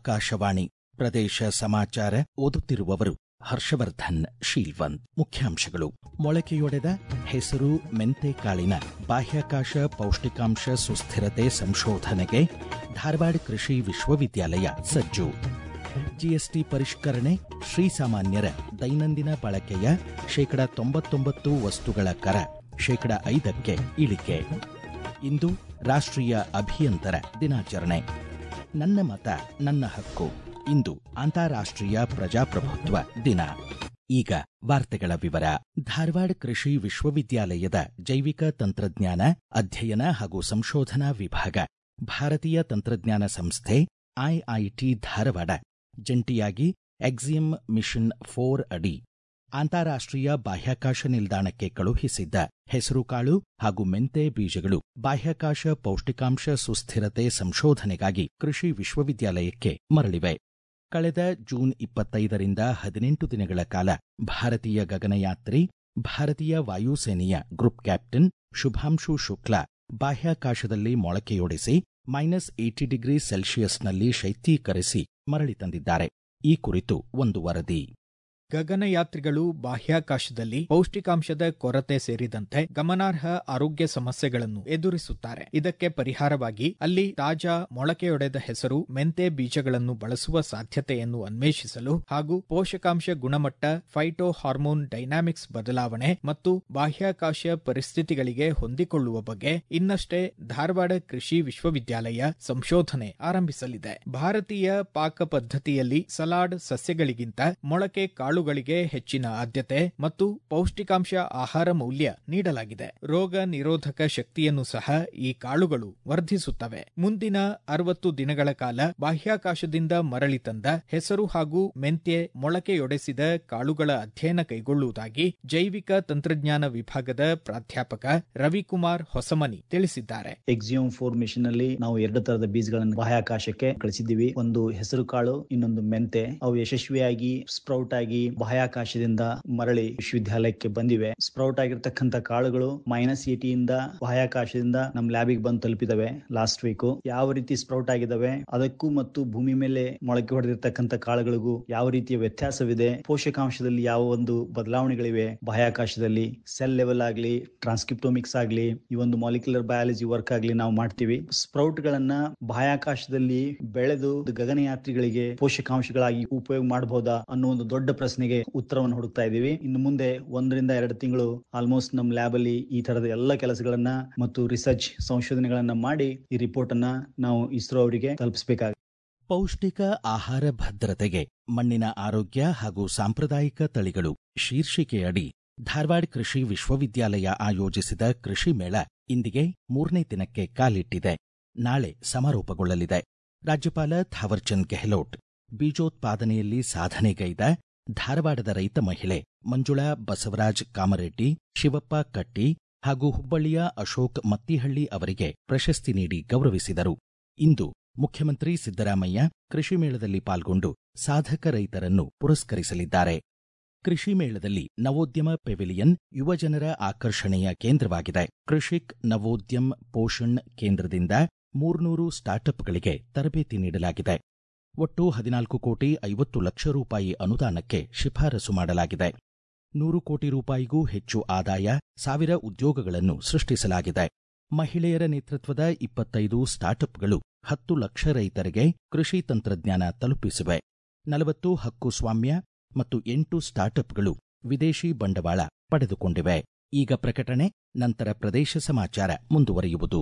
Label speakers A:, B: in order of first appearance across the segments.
A: ಆಕಾಶವಾಣಿ ಪ್ರದೇಶ ಸಮಾಚಾರ ಓದುತ್ತಿರುವವರು ಹರ್ಷವರ್ಧನ್ ಶೀಲ್ವಂತ್ ಮುಖ್ಯಾಂಶಗಳು ಮೊಳಕೆಯೊಡೆದ ಹೆಸರು ಮೆಂತೆಕಾಳಿನ ಬಾಹ್ಯಾಕಾಶ ಪೌಷ್ಟಿಕಾಂಶ ಸುಸ್ಥಿರತೆ ಸಂಶೋಧನೆಗೆ ಧಾರವಾಡ ಕೃಷಿ ವಿಶ್ವವಿದ್ಯಾಲಯ ಸಜ್ಜು ಜಿಎಸ್ಟಿ ಪರಿಷ್ಕರಣೆ ಶ್ರೀಸಾಮಾನ್ಯರ ದೈನಂದಿನ ಬಳಕೆಯ ಶೇಕಡ ತೊಂಬತ್ತೊಂಬತ್ತು ವಸ್ತುಗಳ ಕರ ಶೇಕಡ ಐದಕ್ಕೆ ಇಳಿಕೆ ಇಂದು ರಾಷ್ಟ್ರೀಯ ಅಭಿಯಂತರ ದಿನಾಚರಣೆ ನನ್ನ ಮತ ನನ್ನ ಹಕ್ಕು ಇಂದು ಅಂತಾರಾಷ್ಟ್ರೀಯ ಪ್ರಜಾಪ್ರಭುತ್ವ ದಿನ ಈಗ ವಾರ್ತೆಗಳ ವಿವರ ಧಾರವಾಡ ಕೃಷಿ ವಿಶ್ವವಿದ್ಯಾಲಯದ ಜೈವಿಕ ತಂತ್ರಜ್ಞಾನ ಅಧ್ಯಯನ ಹಾಗೂ ಸಂಶೋಧನಾ ವಿಭಾಗ ಭಾರತೀಯ ತಂತ್ರಜ್ಞಾನ ಸಂಸ್ಥೆ ಐಐಟಿ ಧಾರವಾಡ ಜಂಟಿಯಾಗಿ ಎಕ್ಸಿಯಂ ಮಿಷನ್ ಫೋರ್ ಅಡಿ ಅಂತಾರಾಷ್ಟ್ರೀಯ ಬಾಹ್ಯಾಕಾಶ ನಿಲ್ದಾಣಕ್ಕೆ ಕಳುಹಿಸಿದ್ದ ಹೆಸರುಕಾಳು ಹಾಗೂ ಮೆಂತೆ ಬೀಜಗಳು ಬಾಹ್ಯಾಕಾಶ ಪೌಷ್ಟಿಕಾಂಶ ಸುಸ್ಥಿರತೆ ಸಂಶೋಧನೆಗಾಗಿ ಕೃಷಿ ವಿಶ್ವವಿದ್ಯಾಲಯಕ್ಕೆ ಮರಳಿವೆ ಕಳೆದ ಜೂನ್ ಇಪ್ಪತ್ತೈದರಿಂದ ಹದಿನೆಂಟು ದಿನಗಳ ಕಾಲ ಭಾರತೀಯ ಗಗನಯಾತ್ರಿ ಭಾರತೀಯ ವಾಯುಸೇನೆಯ ಗ್ರೂಪ್ ಕ್ಯಾಪ್ಟನ್ ಶುಭಾಂಶು ಶುಕ್ಲಾ ಬಾಹ್ಯಾಕಾಶದಲ್ಲಿ ಮೊಳಕೆಯೊಡೆಸಿ ಮೈನಸ್ ಏಟಿ ಡಿಗ್ರಿ ಸೆಲ್ಸಿಯಸ್ನಲ್ಲಿ ಶೈತ್ಯೀಕರಿಸಿ ಮರಳಿ ತಂದಿದ್ದಾರೆ ಈ ಕುರಿತು ಒಂದು ವರದಿ
B: ಗಗನಯಾತ್ರಿಗಳು ಬಾಹ್ಯಾಕಾಶದಲ್ಲಿ ಪೌಷ್ಟಿಕಾಂಶದ ಕೊರತೆ ಸೇರಿದಂತೆ ಗಮನಾರ್ಹ ಆರೋಗ್ಯ ಸಮಸ್ಯೆಗಳನ್ನು ಎದುರಿಸುತ್ತಾರೆ ಇದಕ್ಕೆ ಪರಿಹಾರವಾಗಿ ಅಲ್ಲಿ ತಾಜಾ ಮೊಳಕೆಯೊಡೆದ ಹೆಸರು ಮೆಂತೆ ಬೀಜಗಳನ್ನು ಬಳಸುವ ಸಾಧ್ಯತೆಯನ್ನು ಅನ್ವೇಷಿಸಲು ಹಾಗೂ ಪೋಷಕಾಂಶ ಗುಣಮಟ್ಟ ಫೈಟೋ ಹಾರ್ಮೋನ್ ಡೈನಾಮಿಕ್ಸ್ ಬದಲಾವಣೆ ಮತ್ತು ಬಾಹ್ಯಾಕಾಶ ಪರಿಸ್ಥಿತಿಗಳಿಗೆ ಹೊಂದಿಕೊಳ್ಳುವ ಬಗ್ಗೆ ಇನ್ನಷ್ಟೇ ಧಾರವಾಡ ಕೃಷಿ ವಿಶ್ವವಿದ್ಯಾಲಯ ಸಂಶೋಧನೆ ಆರಂಭಿಸಲಿದೆ ಭಾರತೀಯ ಪಾಕ ಪದ್ಧತಿಯಲ್ಲಿ ಸಲಾಡ್ ಸಸ್ಯಗಳಿಗಿಂತ ಮೊಳಕೆ ಕಾಳುಗಳಿಗೆ ಹೆಚ್ಚಿನ ಆದ್ಯತೆ ಮತ್ತು ಪೌಷ್ಟಿಕಾಂಶ ಆಹಾರ ಮೌಲ್ಯ ನೀಡಲಾಗಿದೆ ರೋಗ ನಿರೋಧಕ ಶಕ್ತಿಯನ್ನು ಸಹ ಈ ಕಾಳುಗಳು ವರ್ಧಿಸುತ್ತವೆ ಮುಂದಿನ ಅರವತ್ತು ದಿನಗಳ ಕಾಲ ಬಾಹ್ಯಾಕಾಶದಿಂದ ಮರಳಿ ತಂದ ಹೆಸರು ಹಾಗೂ ಮೆಂತ್ಯೆ ಮೊಳಕೆಯೊಡೆಸಿದ ಕಾಳುಗಳ ಅಧ್ಯಯನ ಕೈಗೊಳ್ಳುವುದಾಗಿ ಜೈವಿಕ ತಂತ್ರಜ್ಞಾನ ವಿಭಾಗದ ಪ್ರಾಧ್ಯಾಪಕ ರವಿಕುಮಾರ್ ಹೊಸಮನಿ ತಿಳಿಸಿದ್ದಾರೆ
C: ಎಕ್ಸಿಯೋಮ್ ಫೋರ್ ಮಿಷನ್ ಅಲ್ಲಿ ನಾವು ಎರಡು ತರದ ಬೀಜಗಳನ್ನು ಬಾಹ್ಯಾಕಾಶಕ್ಕೆ ಕಳಿಸಿದ್ದೀವಿ ಒಂದು ಹೆಸರು ಕಾಳು ಇನ್ನೊಂದು ಮೆಂತೆ ಅವು ಯಶಸ್ವಿಯಾಗಿ ಸ್ಪ್ರೌಟ್ ಆಗಿ ಬಾಹ್ಯಾಕಾಶದಿಂದ ಮರಳಿ ವಿಶ್ವವಿದ್ಯಾಲಯಕ್ಕೆ ಬಂದಿವೆ ಸ್ಪ್ರೌಟ್ ಆಗಿರ್ತಕ್ಕಂಥ ಕಾಳುಗಳು ಮೈನಸ್ ಏಟಿಯಿಂದ ಬಾಹ್ಯಾಕಾಶದಿಂದ ನಮ್ ಲ್ಯಾಬಿಗೆ ಬಂದು ತಲುಪಿದವೆ ಲಾಸ್ಟ್ ವೀಕ್ ಯಾವ ರೀತಿ ಸ್ಪ್ರೌಟ್ ಆಗಿದಾವೆ ಅದಕ್ಕೂ ಮತ್ತು ಭೂಮಿ ಮೇಲೆ ಮೊಳಕೆ ಹೊಡೆದಿರ್ತಕ್ಕಂಥ ಕಾಳುಗಳಿಗೂ ಯಾವ ರೀತಿಯ ವ್ಯತ್ಯಾಸವಿದೆ ಪೋಷಕಾಂಶದಲ್ಲಿ ಯಾವ ಒಂದು ಬದಲಾವಣೆಗಳಿವೆ ಬಾಹ್ಯಾಕಾಶದಲ್ಲಿ ಸೆಲ್ ಲೆವೆಲ್ ಆಗ್ಲಿ ಟ್ರಾನ್ಸ್ಕ್ರಿಪ್ಟೋಮಿಕ್ಸ್ ಆಗ್ಲಿ ಈ ಒಂದು ಮಾಲಿಕ್ಯುಲರ್ ಬಯಾಲಜಿ ವರ್ಕ್ ಆಗ್ಲಿ ನಾವು ಮಾಡ್ತೀವಿ ಸ್ಪ್ರೌಟ್ ಗಳನ್ನ ಬಾಹ್ಯಾಕಾಶದಲ್ಲಿ ಬೆಳೆದು ಗಗನಯಾತ್ರಿಗಳಿಗೆ ಪೋಷಕಾಂಶಗಳಾಗಿ ಉಪಯೋಗ ಮಾಡಬಹುದಾ ಅನ್ನೋ ಒಂದು ದೊಡ್ಡ ಪ್ರಶ್ನೆಗೆ ಉತ್ತರವನ್ನು ಹುಡುಕ್ತಾ ಇದೀವಿ ಇನ್ನು ಮುಂದೆ ಒಂದರಿಂದ ಎರಡು ತಿಂಗಳು ಆಲ್ಮೋಸ್ಟ್ ನಮ್ಮ ಲ್ಯಾಬ್ ಅಲ್ಲಿ ಈ ತರದ ಎಲ್ಲ ಕೆಲಸಗಳನ್ನ ಮತ್ತು ರಿಸರ್ಚ್ ಸಂಶೋಧನೆಗಳನ್ನ ಮಾಡಿ ಈ ರಿಪೋರ್ಟ್ ಅನ್ನ ನಾವು ಇಸ್ರೋ ಅವರಿಗೆ ತಲುಪಿಸಬೇಕಾಗುತ್ತೆ
A: ಪೌಷ್ಟಿಕ ಆಹಾರ ಭದ್ರತೆಗೆ ಮಣ್ಣಿನ ಆರೋಗ್ಯ ಹಾಗೂ ಸಾಂಪ್ರದಾಯಿಕ ತಳಿಗಳು ಶೀರ್ಷಿಕೆಯಡಿ ಧಾರವಾಡ ಕೃಷಿ ವಿಶ್ವವಿದ್ಯಾಲಯ ಆಯೋಜಿಸಿದ ಕೃಷಿ ಮೇಳ ಇಂದಿಗೆ ಮೂರನೇ ದಿನಕ್ಕೆ ಕಾಲಿಟ್ಟಿದೆ ನಾಳೆ ಸಮಾರೋಪಗೊಳ್ಳಲಿದೆ ರಾಜ್ಯಪಾಲ ಥಾವರ್ಚಂದ್ ಗೆಹ್ಲೋಟ್ ಬೀಜೋತ್ಪಾದನೆಯಲ್ಲಿ ಸಾಧನೆಗೈದ ಧಾರವಾಡದ ರೈತ ಮಹಿಳೆ ಮಂಜುಳಾ ಬಸವರಾಜ್ ಕಾಮರೆಡ್ಡಿ ಶಿವಪ್ಪ ಕಟ್ಟಿ ಹಾಗೂ ಹುಬ್ಬಳ್ಳಿಯ ಅಶೋಕ್ ಮತ್ತಿಹಳ್ಳಿ ಅವರಿಗೆ ಪ್ರಶಸ್ತಿ ನೀಡಿ ಗೌರವಿಸಿದರು ಇಂದು ಮುಖ್ಯಮಂತ್ರಿ ಸಿದ್ದರಾಮಯ್ಯ ಕೃಷಿ ಮೇಳದಲ್ಲಿ ಪಾಲ್ಗೊಂಡು ಸಾಧಕ ರೈತರನ್ನು ಪುರಸ್ಕರಿಸಲಿದ್ದಾರೆ ಕೃಷಿ ಮೇಳದಲ್ಲಿ ನವೋದ್ಯಮ ಪೆವಿಲಿಯನ್ ಯುವಜನರ ಆಕರ್ಷಣೆಯ ಕೇಂದ್ರವಾಗಿದೆ ಕೃಷಿಕ್ ನವೋದ್ಯಮ್ ಪೋಷಣ್ ಕೇಂದ್ರದಿಂದ ಮೂರ್ನೂರು ಸ್ಟಾರ್ಟ್ಅಪ್ಗಳಿಗೆ ತರಬೇತಿ ನೀಡಲಾಗಿದೆ ಒಟ್ಟು ಹದಿನಾಲ್ಕು ಕೋಟಿ ಐವತ್ತು ಲಕ್ಷ ರೂಪಾಯಿ ಅನುದಾನಕ್ಕೆ ಶಿಫಾರಸು ಮಾಡಲಾಗಿದೆ ನೂರು ಕೋಟಿ ರೂಪಾಯಿಗೂ ಹೆಚ್ಚು ಆದಾಯ ಸಾವಿರ ಉದ್ಯೋಗಗಳನ್ನು ಸೃಷ್ಟಿಸಲಾಗಿದೆ ಮಹಿಳೆಯರ ನೇತೃತ್ವದ ಇಪ್ಪತ್ತೈದು ಸ್ಟಾರ್ಟ್ಅಪ್ಗಳು ಹತ್ತು ಲಕ್ಷ ರೈತರಿಗೆ ಕೃಷಿ ತಂತ್ರಜ್ಞಾನ ತಲುಪಿಸಿವೆ ನಲವತ್ತು ಹಕ್ಕು ಸ್ವಾಮ್ಯ ಮತ್ತು ಎಂಟು ಸ್ಟಾರ್ಟ್ಅಪ್ಗಳು ವಿದೇಶಿ ಬಂಡವಾಳ ಪಡೆದುಕೊಂಡಿವೆ ಈಗ ಪ್ರಕಟಣೆ ನಂತರ ಪ್ರದೇಶ ಸಮಾಚಾರ ಮುಂದುವರಿಯುವುದು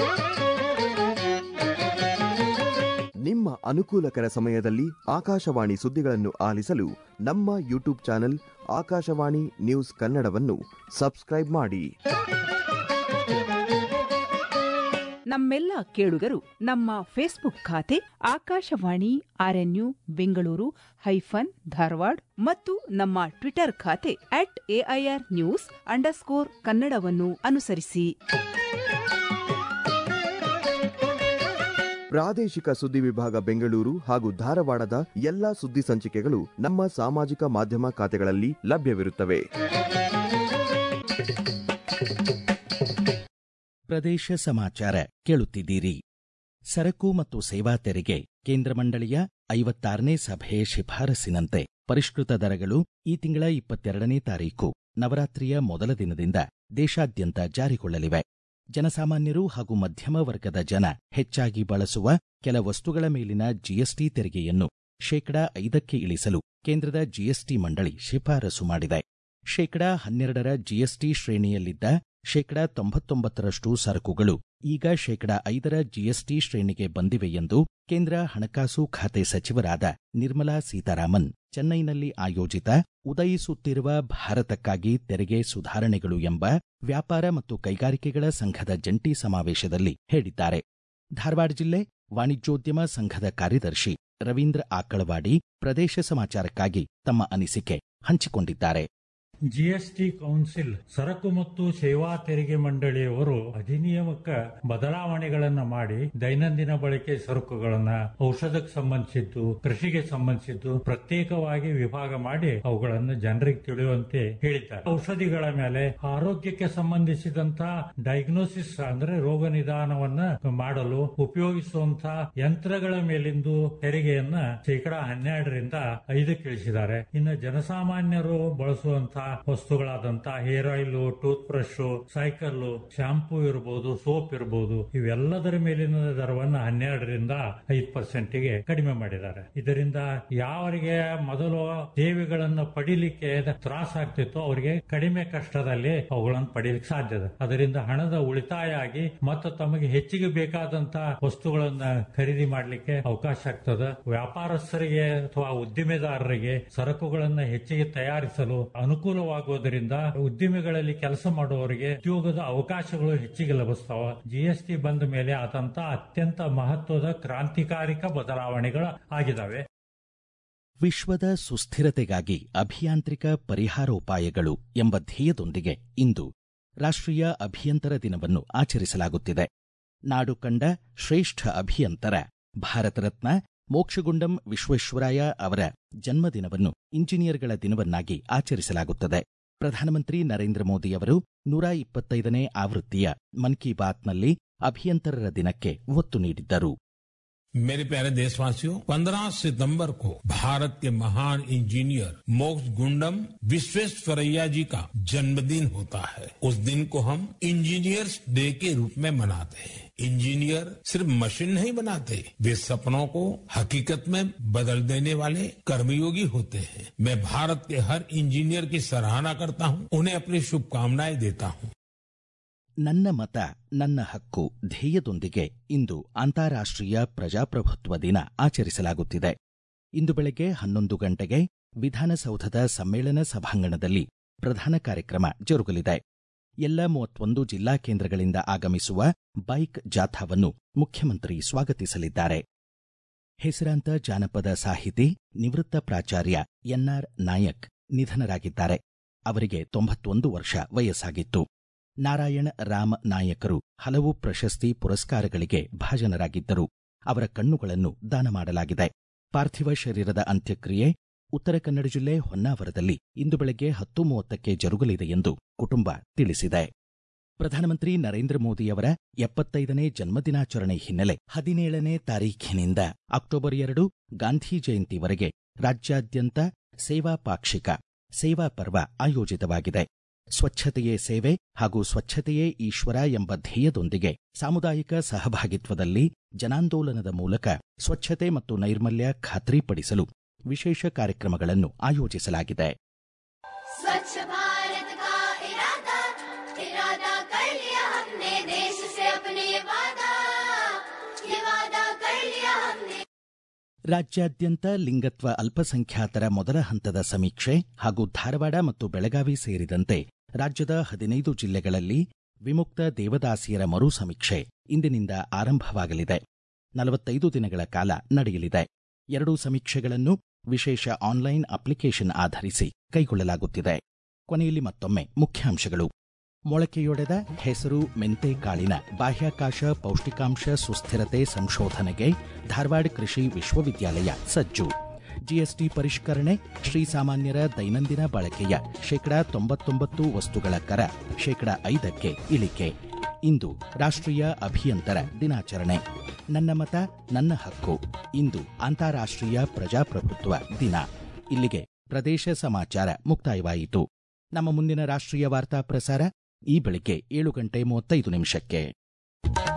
D: ನಿಮ್ಮ ಅನುಕೂಲಕರ ಸಮಯದಲ್ಲಿ ಆಕಾಶವಾಣಿ ಸುದ್ದಿಗಳನ್ನು ಆಲಿಸಲು ನಮ್ಮ ಯೂಟ್ಯೂಬ್ ಚಾನೆಲ್ ಆಕಾಶವಾಣಿ ನ್ಯೂಸ್ ಕನ್ನಡವನ್ನು ಸಬ್ಸ್ಕ್ರೈಬ್ ಮಾಡಿ
E: ನಮ್ಮೆಲ್ಲ ಕೇಳುಗರು ನಮ್ಮ ಫೇಸ್ಬುಕ್ ಖಾತೆ ಆಕಾಶವಾಣಿ ಆರ್ಎನ್ಯು ಬೆಂಗಳೂರು ಹೈಫನ್ ಧಾರವಾಡ ಮತ್ತು ನಮ್ಮ ಟ್ವಿಟರ್ ಖಾತೆ ಅಟ್ ಎಐಆರ್ ನ್ಯೂಸ್ ಅಂಡರ್ಸ್ಕೋರ್ ಕನ್ನಡವನ್ನು ಅನುಸರಿಸಿ
D: ಪ್ರಾದೇಶಿಕ ಸುದ್ದಿ ವಿಭಾಗ ಬೆಂಗಳೂರು ಹಾಗೂ ಧಾರವಾಡದ ಎಲ್ಲಾ ಸುದ್ದಿ ಸಂಚಿಕೆಗಳು ನಮ್ಮ ಸಾಮಾಜಿಕ ಮಾಧ್ಯಮ ಖಾತೆಗಳಲ್ಲಿ ಲಭ್ಯವಿರುತ್ತವೆ
A: ಪ್ರದೇಶ ಸಮಾಚಾರ ಕೇಳುತ್ತಿದ್ದೀರಿ ಸರಕು ಮತ್ತು ಸೇವಾ ತೆರಿಗೆ ಕೇಂದ್ರ ಮಂಡಳಿಯ ಐವತ್ತಾರನೇ ಸಭೆ ಶಿಫಾರಸಿನಂತೆ ಪರಿಷ್ಕೃತ ದರಗಳು ಈ ತಿಂಗಳ ಇಪ್ಪತ್ತೆರಡನೇ ತಾರೀಕು ನವರಾತ್ರಿಯ ಮೊದಲ ದಿನದಿಂದ ದೇಶಾದ್ಯಂತ ಜಾರಿಗೊಳ್ಳಲಿವೆ ಜನಸಾಮಾನ್ಯರು ಹಾಗೂ ಮಧ್ಯಮ ವರ್ಗದ ಜನ ಹೆಚ್ಚಾಗಿ ಬಳಸುವ ಕೆಲ ವಸ್ತುಗಳ ಮೇಲಿನ ಜಿಎಸ್ಟಿ ತೆರಿಗೆಯನ್ನು ಶೇಕಡಾ ಐದಕ್ಕೆ ಇಳಿಸಲು ಕೇಂದ್ರದ ಜಿಎಸ್ಟಿ ಮಂಡಳಿ ಶಿಫಾರಸು ಮಾಡಿದೆ ಶೇಕಡಾ ಹನ್ನೆರಡರ ಜಿಎಸ್ಟಿ ಶ್ರೇಣಿಯಲ್ಲಿದ್ದ ಶೇಕಡಾ ತೊಂಬತ್ತೊಂಬತ್ತರಷ್ಟು ಸರಕುಗಳು ಈಗ ಶೇಕಡಾ ಐದರ ಜಿಎಸ್ಟಿ ಶ್ರೇಣಿಗೆ ಬಂದಿವೆ ಎಂದು ಕೇಂದ್ರ ಹಣಕಾಸು ಖಾತೆ ಸಚಿವರಾದ ನಿರ್ಮಲಾ ಸೀತಾರಾಮನ್ ಚೆನ್ನೈನಲ್ಲಿ ಆಯೋಜಿತ ಉದಯಿಸುತ್ತಿರುವ ಭಾರತಕ್ಕಾಗಿ ತೆರಿಗೆ ಸುಧಾರಣೆಗಳು ಎಂಬ ವ್ಯಾಪಾರ ಮತ್ತು ಕೈಗಾರಿಕೆಗಳ ಸಂಘದ ಜಂಟಿ ಸಮಾವೇಶದಲ್ಲಿ ಹೇಳಿದ್ದಾರೆ ಧಾರವಾಡ ಜಿಲ್ಲೆ ವಾಣಿಜ್ಯೋದ್ಯಮ ಸಂಘದ ಕಾರ್ಯದರ್ಶಿ ರವೀಂದ್ರ ಆಕಳವಾಡಿ ಪ್ರದೇಶ ಸಮಾಚಾರಕ್ಕಾಗಿ ತಮ್ಮ ಅನಿಸಿಕೆ ಹಂಚಿಕೊಂಡಿದ್ದಾರೆ
F: ಜಿಎಸ್ಟಿ ಕೌನ್ಸಿಲ್ ಸರಕು ಮತ್ತು ಸೇವಾ ತೆರಿಗೆ ಮಂಡಳಿಯವರು ಅಧಿನಿಯಮಕ್ಕ ಬದಲಾವಣೆಗಳನ್ನ ಮಾಡಿ ದೈನಂದಿನ ಬಳಕೆ ಸರಕುಗಳನ್ನ ಔಷಧಕ್ಕೆ ಸಂಬಂಧಿಸಿದ್ದು ಕೃಷಿಗೆ ಸಂಬಂಧಿಸಿದ್ದು ಪ್ರತ್ಯೇಕವಾಗಿ ವಿಭಾಗ ಮಾಡಿ ಅವುಗಳನ್ನು ಜನರಿಗೆ ತಿಳಿಯುವಂತೆ ಹೇಳಿದ್ದಾರೆ ಔಷಧಿಗಳ ಮೇಲೆ ಆರೋಗ್ಯಕ್ಕೆ ಸಂಬಂಧಿಸಿದಂತಹ ಡಯಾಗ್ನೋಸಿಸ್ ಅಂದ್ರೆ ರೋಗ ನಿದಾನವನ್ನ ಮಾಡಲು ಉಪಯೋಗಿಸುವಂತಹ ಯಂತ್ರಗಳ ಮೇಲಿಂದು ತೆರಿಗೆಯನ್ನ ಶೇಕಡಾ ಹನ್ನೆರಡರಿಂದ ಐದಕ್ಕೆ ಇಳಿಸಿದ್ದಾರೆ ಇನ್ನು ಜನಸಾಮಾನ್ಯರು ಬಳಸುವಂತಹ ವಸ್ತುಗಳಾದಂತಹ hair oil tooth brush cycle shampoo ಇರಬಹುದು ಸೋಪ್ ಇರಬಹುದು ಇವೆಲ್ಲದರ ಮೇಲಿನ ದರವನ್ನ ಹನ್ನೆರಡರಿಂದ ಐದು ಪರ್ಸೆಂಟ್ಗೆ ಕಡಿಮೆ ಮಾಡಿದ್ದಾರೆ ಇದರಿಂದ ಯಾವರಿಗೆ ಮೊದಲು ಸೇವೆಗಳನ್ನು ಪಡಿಲಿಕ್ಕೆ ತ್ರಾಸ ಆಗ್ತಿತ್ತು ಅವರಿಗೆ ಕಡಿಮೆ ಕಷ್ಟದಲ್ಲಿ ಅವುಗಳನ್ನು ಪಡೀಲಿಕ್ಕೆ ಸಾಧ್ಯ ಇದೆ ಅದರಿಂದ ಹಣದ ಉಳಿತಾಯ ಆಗಿ ಮತ್ತು ತಮಗೆ ಹೆಚ್ಚಿಗೆ ಬೇಕಾದಂತಹ ವಸ್ತುಗಳನ್ನ ಖರೀದಿ ಮಾಡಲಿಕ್ಕೆ ಅವಕಾಶ ಆಗ್ತದೆ ವ್ಯಾಪಾರಸ್ಥರಿಗೆ ಅಥವಾ ಉದ್ದಿಮೆದಾರರಿಗೆ ಸರಕುಗಳನ್ನ ಹೆಚ್ಚಿಗೆ ತಯಾರಿಸಲು ಅನುಕೂಲವಾಗುವುದರಿಂದ ಉದ್ದಿಮೆಗಳಲ್ಲಿ ಕೆಲಸ ಮಾಡುವವರಿಗೆ ಉದ್ಯೋಗದ ಅವಕಾಶಗಳು ಹೆಚ್ಚಿಗೆ ಲಭಿಸ್ತಾವ ಜಿಎಸ್ಟಿ ಬಂದ ಮೇಲೆ ಆದಂತ ಅತ್ಯಂತ ಮಹತ್ವದ ಕ್ರಾಂತಿಕಾರಿಕ ಬದಲಾವಣೆಗಳು ಆಗಿದಾವೆ
A: ವಿಶ್ವದ ಸುಸ್ಥಿರತೆಗಾಗಿ ಅಭಿಯಾಂತ್ರಿಕ ಪರಿಹಾರೋಪಾಯಗಳು ಎಂಬ ಧ್ಯೇಯದೊಂದಿಗೆ ಇಂದು ರಾಷ್ಟ್ರೀಯ ಅಭಿಯಂತರ ದಿನವನ್ನು ಆಚರಿಸಲಾಗುತ್ತಿದೆ ನಾಡು ಕಂಡ ಶ್ರೇಷ್ಠ ಅಭಿಯಂತರ ಭಾರತ ರತ್ನ ಮೋಕ್ಷಗುಂಡಂ ವಿಶ್ವೇಶ್ವರಾಯ ಅವರ ಜನ್ಮದಿನವನ್ನು ಇಂಜಿನಿಯರ್ಗಳ ದಿನವನ್ನಾಗಿ ಆಚರಿಸಲಾಗುತ್ತದೆ ಪ್ರಧಾನಮಂತ್ರಿ ನರೇಂದ್ರ ಮೋದಿ ಅವರು ನೂರ ಇಪ್ಪತ್ತೈದನೇ ಆವೃತ್ತಿಯ ಮನ್ ಕಿ ಬಾತ್ನಲ್ಲಿ ಅಭಿಯಂತರರ ದಿನಕ್ಕೆ ಒತ್ತು ನೀಡಿದ್ದರು
G: मेरे प्यारे देशवासियों 15 सितंबर को भारत के महान इंजीनियर मोक्ष गुंडम विश्वेश्वरैया जी का जन्मदिन होता है उस दिन को हम इंजीनियर्स डे के रूप में मनाते हैं इंजीनियर सिर्फ मशीन नहीं बनाते वे सपनों को हकीकत में बदल देने वाले कर्मयोगी होते हैं मैं भारत के हर इंजीनियर की सराहना करता हूं उन्हें अपनी शुभकामनाएं देता हूं
A: ನನ್ನ ಮತ ನನ್ನ ಹಕ್ಕು ಧ್ಯೇಯದೊಂದಿಗೆ ಇಂದು ಅಂತಾರಾಷ್ಟ್ರೀಯ ಪ್ರಜಾಪ್ರಭುತ್ವ ದಿನ ಆಚರಿಸಲಾಗುತ್ತಿದೆ ಇಂದು ಬೆಳಗ್ಗೆ ಹನ್ನೊಂದು ಗಂಟೆಗೆ ವಿಧಾನಸೌಧದ ಸಮ್ಮೇಳನ ಸಭಾಂಗಣದಲ್ಲಿ ಪ್ರಧಾನ ಕಾರ್ಯಕ್ರಮ ಜರುಗಲಿದೆ ಎಲ್ಲ ಮೂವತ್ತೊಂದು ಜಿಲ್ಲಾ ಕೇಂದ್ರಗಳಿಂದ ಆಗಮಿಸುವ ಬೈಕ್ ಜಾಥಾವನ್ನು ಮುಖ್ಯಮಂತ್ರಿ ಸ್ವಾಗತಿಸಲಿದ್ದಾರೆ ಹೆಸರಾಂತ ಜಾನಪದ ಸಾಹಿತಿ ನಿವೃತ್ತ ಪ್ರಾಚಾರ್ಯ ಎನ್ಆರ್ ನಾಯಕ್ ನಿಧನರಾಗಿದ್ದಾರೆ ಅವರಿಗೆ ತೊಂಬತ್ತೊಂದು ವರ್ಷ ವಯಸ್ಸಾಗಿತ್ತು ನಾರಾಯಣ ರಾಮ ನಾಯಕರು ಹಲವು ಪ್ರಶಸ್ತಿ ಪುರಸ್ಕಾರಗಳಿಗೆ ಭಾಜನರಾಗಿದ್ದರು ಅವರ ಕಣ್ಣುಗಳನ್ನು ದಾನ ಮಾಡಲಾಗಿದೆ ಪಾರ್ಥಿವ ಶರೀರದ ಅಂತ್ಯಕ್ರಿಯೆ ಉತ್ತರ ಕನ್ನಡ ಜಿಲ್ಲೆ ಹೊನ್ನಾವರದಲ್ಲಿ ಇಂದು ಬೆಳಗ್ಗೆ ಹತ್ತು ಮೂವತ್ತಕ್ಕೆ ಜರುಗಲಿದೆ ಎಂದು ಕುಟುಂಬ ತಿಳಿಸಿದೆ ಪ್ರಧಾನಮಂತ್ರಿ ನರೇಂದ್ರ ಮೋದಿಯವರ ಎಪ್ಪತ್ತೈದನೇ ಜನ್ಮದಿನಾಚರಣೆ ಹಿನ್ನೆಲೆ ಹದಿನೇಳನೇ ತಾರೀಖಿನಿಂದ ಅಕ್ಟೋಬರ್ ಎರಡು ಗಾಂಧಿ ಜಯಂತಿವರೆಗೆ ರಾಜ್ಯಾದ್ಯಂತ ಸೇವಾ ಪಾಕ್ಷಿಕ ಸೇವಾ ಪರ್ವ ಆಯೋಜಿತವಾಗಿದೆ ಸ್ವಚ್ಛತೆಯೇ ಸೇವೆ ಹಾಗೂ ಸ್ವಚ್ಛತೆಯೇ ಈಶ್ವರ ಎಂಬ ಧ್ಯೇಯದೊಂದಿಗೆ ಸಾಮುದಾಯಿಕ ಸಹಭಾಗಿತ್ವದಲ್ಲಿ ಜನಾಂದೋಲನದ ಮೂಲಕ ಸ್ವಚ್ಛತೆ ಮತ್ತು ನೈರ್ಮಲ್ಯ ಖಾತ್ರಿಪಡಿಸಲು ವಿಶೇಷ ಕಾರ್ಯಕ್ರಮಗಳನ್ನು ಆಯೋಜಿಸಲಾಗಿದೆ
H: स्वच्छ भारत का इरादा इरादा कर लिया हमने देश से अपने वादा ये वादा कर लिया हमने
A: ರಾಜ್ಯಾದ್ಯಂತ ಲಿಂಗತ್ವ ಅಲ್ಪಸಂಖ್ಯಾತರ ಮೊದಲ ಹಂತದ ಸಮೀಕ್ಷೆ ಹಾಗೂ ಧಾರವಾಡ ಮತ್ತು ಬೆಳಗಾವಿ ಸೇರಿದಂತೆ ರಾಜ್ಯದ ಹದಿನೈದು ಜಿಲ್ಲೆಗಳಲ್ಲಿ ವಿಮುಕ್ತ ದೇವದಾಸಿಯರ ಮರು ಸಮೀಕ್ಷೆ ಇಂದಿನಿಂದ ಆರಂಭವಾಗಲಿದೆ ನಲವತ್ತೈದು ದಿನಗಳ ಕಾಲ ನಡೆಯಲಿದೆ ಎರಡೂ ಸಮೀಕ್ಷೆಗಳನ್ನು ವಿಶೇಷ ಆನ್ಲೈನ್ ಅಪ್ಲಿಕೇಶನ್ ಆಧರಿಸಿ ಕೈಗೊಳ್ಳಲಾಗುತ್ತಿದೆ ಕೊನೆಯಲ್ಲಿ ಮತ್ತೊಮ್ಮೆ ಮುಖ್ಯಾಂಶಗಳು ಮೊಳಕೆಯೊಡೆದ ಹೆಸರು ಮೆಂತೆ ಕಾಳಿನ ಬಾಹ್ಯಾಕಾಶ ಪೌಷ್ಟಿಕಾಂಶ ಸುಸ್ಥಿರತೆ ಸಂಶೋಧನೆಗೆ ಧಾರವಾಡ ಕೃಷಿ ವಿಶ್ವವಿದ್ಯಾಲಯ ಸಜ್ಜು ಜಿಎಸ್ಟಿ ಪರಿಷ್ಕರಣೆ ಶ್ರೀಸಾಮಾನ್ಯರ ದೈನಂದಿನ ಬಳಕೆಯ ಶೇಕಡಾ ತೊಂಬತ್ತೊಂಬತ್ತು ವಸ್ತುಗಳ ಕರ ಶೇಕಡಾ ಐದಕ್ಕೆ ಇಳಿಕೆ ಇಂದು ರಾಷ್ಟ್ರೀಯ ಅಭಿಯಂತರ ದಿನಾಚರಣೆ ನನ್ನ ಮತ ನನ್ನ ಹಕ್ಕು ಇಂದು ಅಂತಾರಾಷ್ಟ್ರೀಯ ಪ್ರಜಾಪ್ರಭುತ್ವ ದಿನ ಇಲ್ಲಿಗೆ ಪ್ರದೇಶ ಸಮಾಚಾರ ಮುಕ್ತಾಯವಾಯಿತು ನಮ್ಮ ಮುಂದಿನ ರಾಷ್ಟ್ರೀಯ ವಾರ್ತಾ ಪ್ರಸಾರ ಈ ಬೆಳಿಗ್ಗೆ ಏಳು ಗಂಟೆ ಮೂವತ್ತೈದು ನಿಮಿಷಕ್ಕೆ